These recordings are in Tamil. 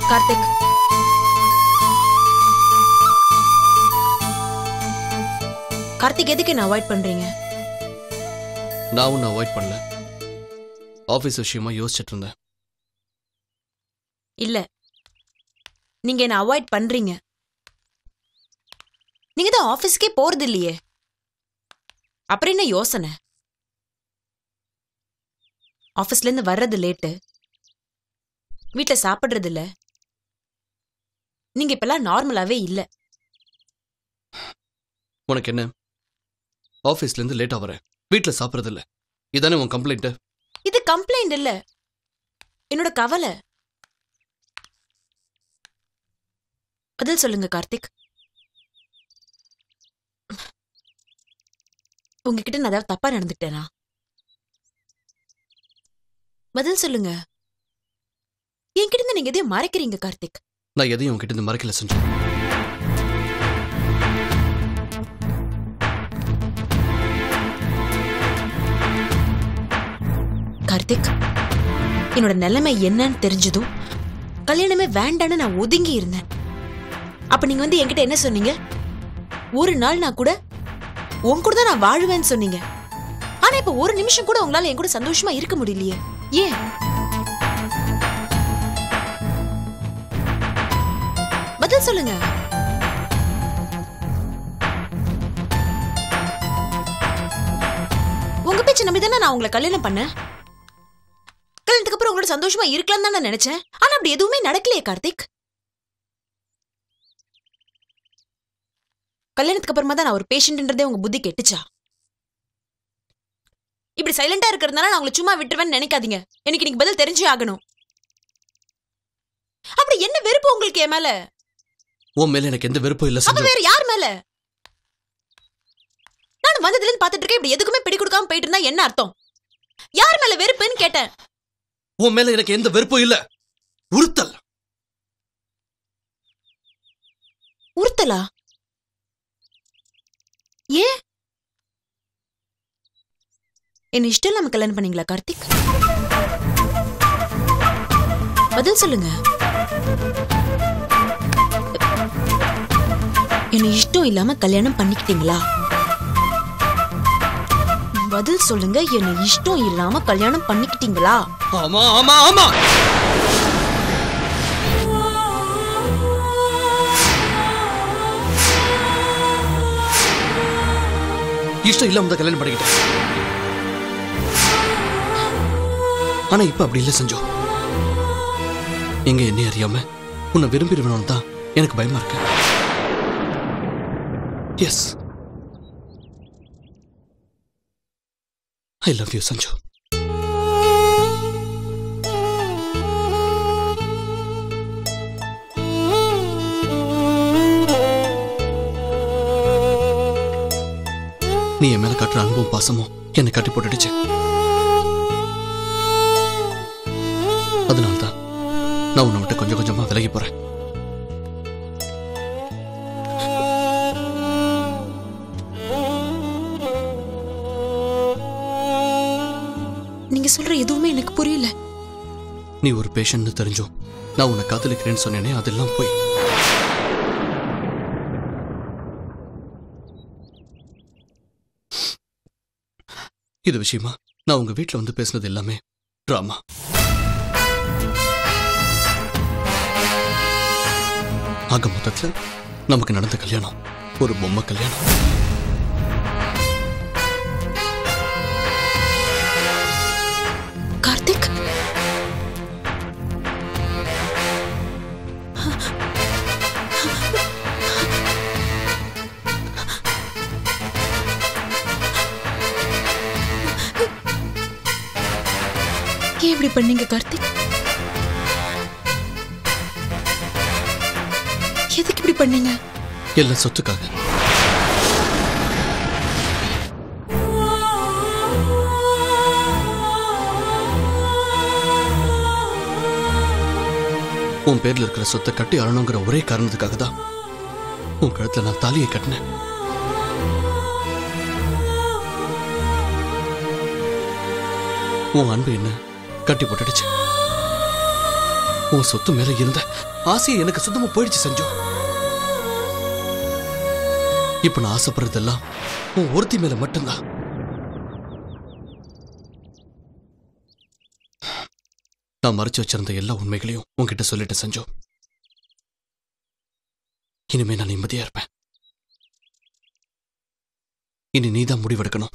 கார்த்திக் கார்த்திக் எதுக்கு என்ன அவாய்ட் பண்றீங்க நான் உன்னை அவாய்ட் பண்ணல ஆஃபீஸ் விஷயமா யோசிச்சுட்டு இருந்தேன் இல்ல நீங்க என்ன அவாய்ட் பண்றீங்க நீங்க தான் ஆபீஸ்க்கே போறது இல்லையே அப்புறம் என்ன யோசனை ஆபீஸ்ல இருந்து வர்றது லேட்டு வீட்ல சாப்பிடுறது இல்ல நீங்க இப்பெல்லாம் நார்மலாவே இல்ல உனக்கு என்ன ஆஃபீஸ்ல இருந்து லேட்டா வரேன் வீட்ல சாப்பிட்றது இல்ல இதானே உன் கம்ப்ளைண்ட் இது கம்ப்ளைண்ட் இல்ல என்னோட கவலை பதில் சொல்லுங்க கார்த்திக் உங்ககிட்ட நான் ஏதாவது தப்பா நடந்துக்கிட்டேனா பதில் சொல்லுங்க என்கிட்ட இருந்து நீங்க எதையும் மறைக்கிறீங்க கார்த்திக் நான் எதையும் உன்கிட்ட இருந்து மறைக்கல செஞ்சேன் கார்த்திக் என்னோட நிலைமை என்னன்னு தெரிஞ்சதும் கல்யாணமே வேண்டான்னு நான் ஒதுங்கி இருந்தேன் அப்ப நீங்க வந்து என்கிட்ட என்ன சொன்னீங்க ஒரு நாள் நான் கூட உன் கூட தான் நான் வாழுவேன்னு சொன்னீங்க ஆனா இப்ப ஒரு நிமிஷம் கூட உங்களால என் கூட சந்தோஷமா இருக்க முடியலையே ஏன் பதில் சொல்லுங்க உங்க பேச்சு நம்பி தானே நான் உங்களை கல்யாணம் பண்ணேன் கல்யாணத்துக்கு அப்புறம் உங்களோட சந்தோஷமா இருக்கலாம் தான் நான் நினைச்சேன் ஆனா அப்படி எதுவுமே நடக்கலையே கார்த்திக் கல்யாணத்துக்கு அப்புறமா தான் நான் ஒரு பேஷண்ட்ன்றதே உங்க புத்தி கெட்டுச்சா இப்படி சைலண்டா இருக்கிறதுனால நான் உங்களை சும்மா விட்டுருவேன்னு நினைக்காதீங்க எனக்கு இன்னைக்கு பதில் தெரிஞ்சே ஆகணும் அப்படி என்ன வெறுப்பு உங்களுக்கு என் மேல உன் மேல எனக்கு எந்த வெறுப்பும் இல்ல அப்ப செஞ்சு வேற யார் மேல நான் வந்ததுல இருந்து பாத்துட்டு இருக்கேன் இப்படி எதுக்குமே பிடி கொடுக்காம போயிட்டு இருந்தா என்ன அர்த்தம் யார் மேல வெறுப்புன்னு கேட்டேன் உன் மேல எனக்கு எந்த வெறுப்பும் இல்ல உறுத்தல் உறுத்தலா ஏன் என்ன இஷ்டம் இல்லாம கல்யாணம் பண்ணீங்களா கார்த்திக் பதில் சொல்லுங்க என்ன இஷ்டம் இல்லாம கல்யாணம் பண்ணிக்கிட்டீங்களா பதில் சொல்லுங்க என்ன இஷ்டம் இல்லாம கல்யாணம் பண்ணிக்கிட்டீங்களா ஆமா ஆமா ஆமா இஷ்டம் இல்லாம தான் கல்யாணம் பண்ணிக்கிட்டேன் ஆனா இப்ப அப்படி இல்ல செஞ்சோம் எங்க என்ன அறியாம உன்னை விரும்பிடுவேணும் தான் எனக்கு பயமா இருக்கு yes I love you Sanju நீ என் மேல காட்டுற அன்பும் பாசமும் என்னை கட்டி போட்டுடுச்சு அதனால்தான் நான் உன்னை விட்டு கொஞ்சம் கொஞ்சமா விலகி போறேன் நீங்க சொல்ற எதுவுமே எனக்கு புரியல நீ ஒரு பேஷண்ட்னு தெரிஞ்சும் நான் உன்னை காதலிக்கிறேன்னு சொன்னேனே அதெல்லாம் போய் இது விஷயமா நான் உங்க வீட்ல வந்து பேசுனது எல்லாமே டிராமா ஆக மொத்தத்துல நமக்கு நடந்த கல்யாணம் ஒரு பொம்மை கல்யாணம் கார்த்திக் ஏன் இப்படி பண்ணீங்க கார்த்திக் எதுக்கு இப்படி பண்ணீங்க எல்லாம் சொத்துக்காக உன் பேர்ல இருக்கிற சொத்தை கட்டி அழணுங்கிற ஒரே காரணத்துக்காக தான் உன் கழுத்துல நான் தாலியை கட்டினேன் உன் அன்பு என்ன கட்டி போட்டுடுச்சு உன் சொத்து மேல இருந்த ஆசையை எனக்கு சுத்தமா போயிடுச்சு சஞ்சு இப்ப நான் ஆசைப்படுறதெல்லாம் உன் ஒருத்தி மேல மட்டும்தான் நான் மறைச்சு வச்சிருந்த எல்லா உண்மைகளையும் உன்கிட்ட சொல்லிட்டேன் சஞ்சு இனிமே நான் நிம்மதியா இருப்பேன் இனி நீதான் முடிவெடுக்கணும்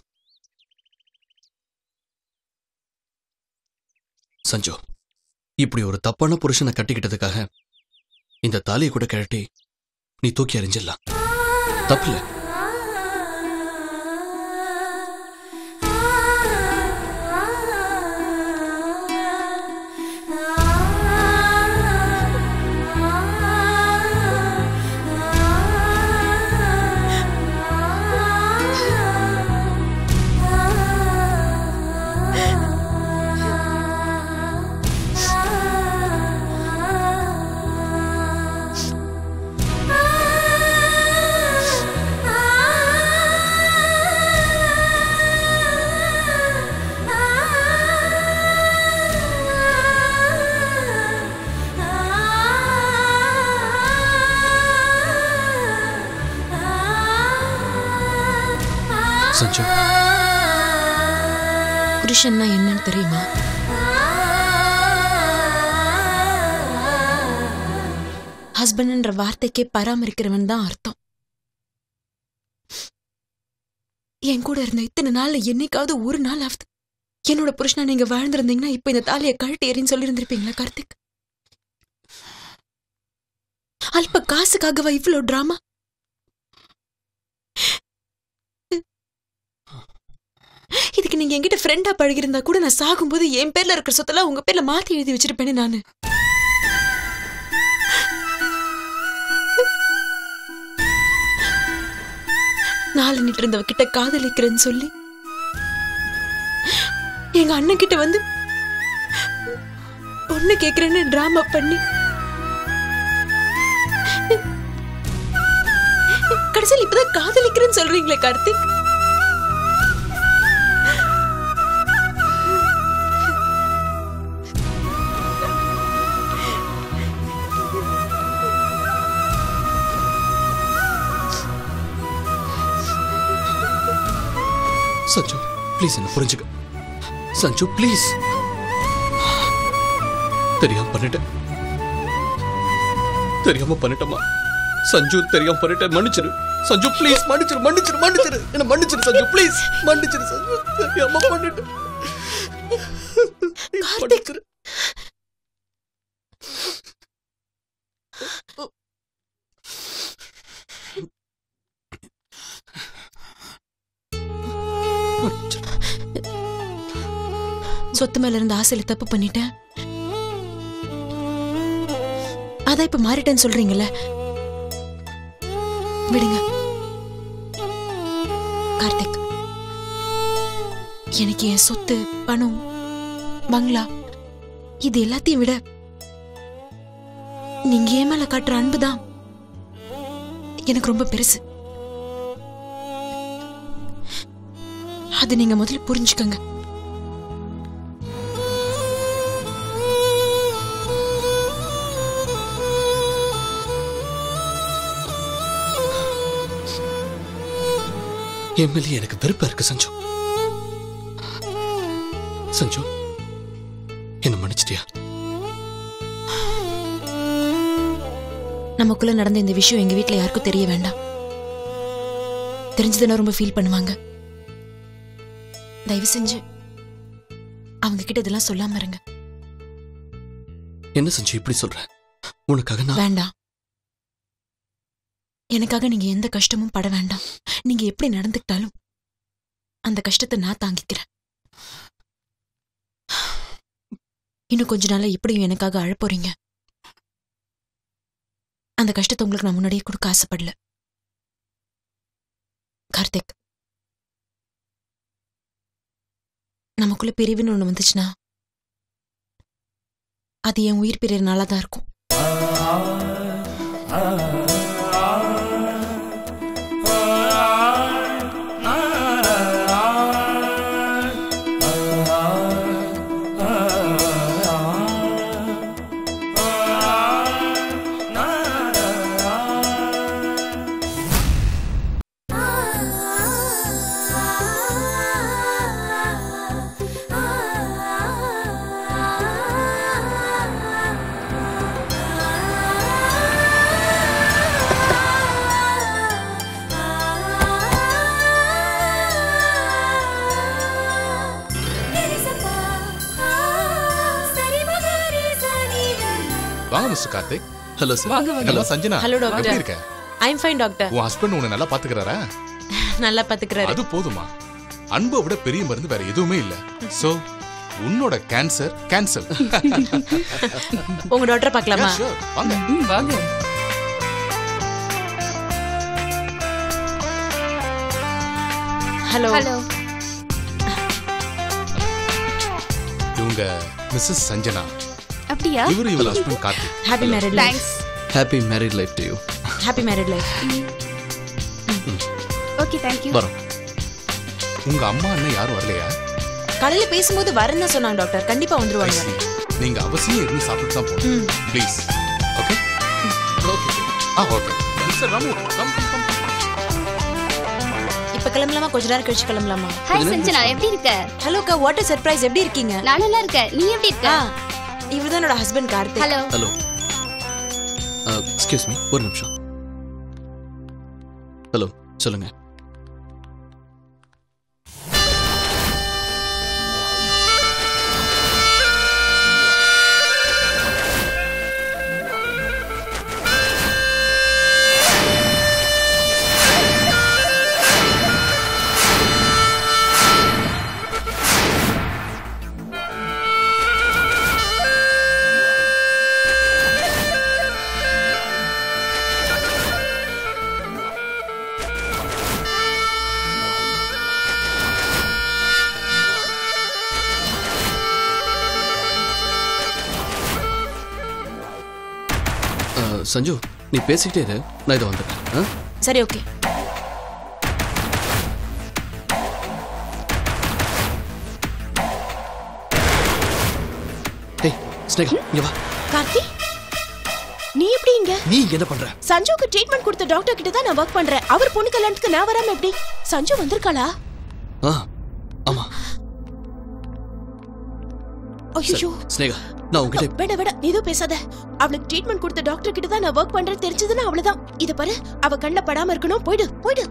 சஞ்சு இப்படி ஒரு தப்பான புருஷனை கட்டிக்கிட்டதுக்காக இந்த தாலியை கூட கழட்டி நீ தூக்கி எறிஞ்சிடலாம் தப்பில்ல சஞ்சு புருஷன்னா என்னன்னு தெரியுமா ஹஸ்பண்ட்ன்ற வார்த்தைக்கே பராமரிக்கிறவன் தான் அர்த்தம் என் கூட இருந்த இத்தனை நாள்ல என்னைக்காவது ஒரு நாள் ஆகுது என்னோட புருஷனா நீங்க வாழ்ந்திருந்தீங்கன்னா இப்ப இந்த தாலியை கழட்டி எறின்னு சொல்லியிருந்திருப்பீங்களா கார்த்திக் அல்ப காசுக்காகவா இவ்ளோ டிராமா இதுக்கு நீங்க என்கிட்ட ஃப்ரெண்டா பழகிருந்தா கூட நான் சாகும்போது என் பேர்ல இருக்கிற சொத்தெல்லாம் உங்க பேர்ல மாத்தி எழுதி வச்சிருப்பேனே நானு நாலு நிட்டு இருந்தவ கிட்ட காதலிக்கிறேன்னு சொல்லி எங்க அண்ணன் கிட்ட வந்து பொண்ணு கேக்குறேன்னு டிராமா பண்ணி கடைசியில் இப்பதான் காதலிக்கிறேன்னு சொல்றீங்களே கார்த்திக் சஞ்சு ப்ளீஸ் என்ன புரிஞ்சுக்க சஞ்சு ப்ளீஸ் தெரியாம பண்ணிட்டேன் தெரியாம பண்ணிட்டேமா சஞ்சு தெரியாம பண்ணிட்டேன் மன்னிச்சிரு சஞ்சு ப்ளீஸ் மன்னிச்சிரு மன்னிச்சிரு மன்னிச்சிரு என்ன மன்னிச்சிரு சஞ்சு ப்ளீஸ் மன்னிச்சிரு சஞ்சு தெரியாம பண்ணிட்டேன் மன்னிச்சிரு மன்னிச்சிரு சொத்து மேல இருந்த ஆசையில தப்பு பண்ணிட்டேன் அதான் இப்ப மாறிட்டேன்னு சொல்றீங்கல்ல விடுங்க கார்த்திக் எனக்கு என் சொத்து பணம் பங்களா இது எல்லாத்தையும் விட நீங்க என் மேல காட்டுற அன்புதான் எனக்கு ரொம்ப பெருசு அது நீங்க முதல்ல புரிஞ்சுக்கங்க என் மேலே எனக்கு வெறுப்பா இருக்கு சஞ்சு சஞ்சு என்ன மன்னிச்சிட்டியா நமக்குள்ள நடந்த இந்த விஷயம் எங்க வீட்ல யாருக்கும் தெரிய வேண்டாம் தெரிஞ்சதுன்னா ரொம்ப ஃபீல் பண்ணுவாங்க தயவு செஞ்சு அவங்க கிட்ட இதெல்லாம் சொல்லாம இருங்க என்ன சஞ்சு இப்படி சொல்ற உனக்காக நான் வேண்டாம் எனக்காக நீங்க எந்த கஷ்டமும் பட வேண்டாம் நீங்க எப்படி நடந்துக்கிட்டாலும் அந்த கஷ்டத்தை நான் தாங்கிக்கிறேன் இன்னும் கொஞ்ச நாள்ல எப்படியும் எனக்காக அழ போறீங்க அந்த கஷ்டத்தை உங்களுக்கு நான் முன்னாடியே கொடுக்க ஆசைப்படல கார்த்திக் நமக்குள்ள பிரிவுன்னு ஒண்ணு வந்துச்சுன்னா அது என் உயிர் பிரியறனால தான் இருக்கும் வாங்க மிஸ்டர் கார்த்திக் ஹலோ சார் வாங்க வாங்க என்னம்மா சஞ்சனா Hello, doctor. எப்படி இருக்க ஐம் ஃபைன் டாக்டர் உன் ஹஸ்பண்ட் உன்னை நல்லா பாத்துக்கிறாரா நல்லா பாத்துக்கிறாரு அது போதுமா அன்பை விட பெரிய மருந்து வேற எதுவுமே இல்ல சோ உன்னோட கேன்சர் கேன்சல் உங்க டாக்டர் பார்க்கலாமா வாங்க ம், வாங்க ஹலோ ஹலோ இவங்க மிஸ்ஸஸ் சஞ்சனா அப்படியா இவரு இவங்க husband Karthik happy married life thanks happy married life to you happy married life okay thank you வரோம் உங்க அம்மா அண்ணன் யாரும் வரலையா காலையில பேசும்போது வரேன்னு தான் சொன்னாங்க டாக்டர் கண்டிப்பா I வந்துருவாங்க see. நீங்க அவசியம் இருந்து சாப்பிட்டு தான் போகணும் ம். ப்ளீஸ் ஓகே ஓகே ஆ okay Mister Ramu come come come இப்ப கிளம்பலாமா கொஞ்ச நேரம் கழிச்சு கிளம்பலாமா ஹாய் சஞ்சனா எப்படி இருக்க ஹலோ அக்கா வாட்டர் சர்ப்ரைஸ் எப்படி இருக்கீங்க நான் நல்லா இருக்கேன் நீ எப்படி இருக்க ஆ இவர்தான் என்னோட husband Karthik hello hello excuse me ஒரு நிமிஷம் ஹலோ சொல்லுங்க அஹ், சஞ்சு நீ பேசிக்கிட்டே இரு நான் இதை வந்துடுறேன் ஆ? சரி ஓகே டேய் ஸ்னேகா இங்க வா கார்த்தி நீ எப்படி இங்க நீ இங்க என்ன பண்ற சஞ்சுக்கு ட்ரீட்மெண்ட் கொடுத்த டாக்டர் கிட்ட தான் நான் ஒர்க் பண்றேன் அவர் பொண்ணு கல்யாணத்துக்கு நான் வராம எப்படி சஞ்சு வந்திருக்காளா ஆ ஆமா ஐயோ ஸ்னேகா நான் உங்ககிட்ட வேட வேட நீ எதுவும் பேசாத அவளுக்கு ட்ரீட்மெண்ட் கொடுத்த டாக்டர் கிட்ட தான் நான் ஒர்க் பண்றேன் தெரிஞ்சதுன்னா அவ்வளவுதான் இத பாரு அவ கண்ணில் படாம இருக்கணும் போயிடு போயிடு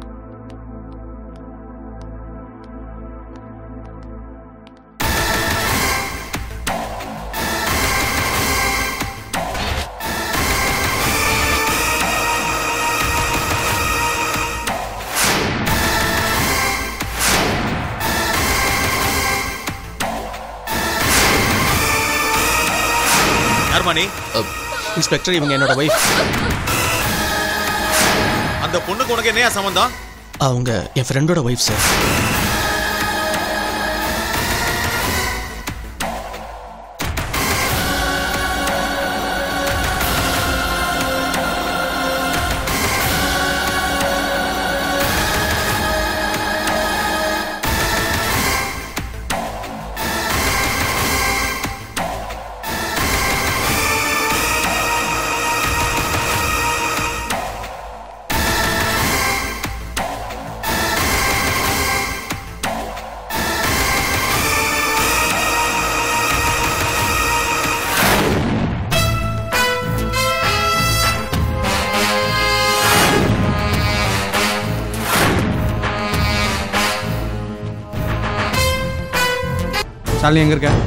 யாருமா நீ அஹ், இன்ஸ்பெக்டர் இவங்க என்னோட ஒய்ஃப் அந்த பொண்ணுக்கு உனக்கு என்னையா சம்பந்தம் அவங்க என் ஃப்ரெண்டோட ஒய்ஃப் சார் ஷாலினி எங்க இருக்க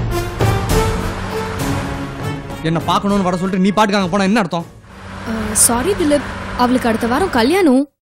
என்ன பார்க்கணும்னு வர சொல்லிட்டு நீ பாட்டுக்கு அங்க போனா என்ன அர்த்தம் சாரி திலீப் அவளுக்கு அடுத்த வாரம் கல்யாணம்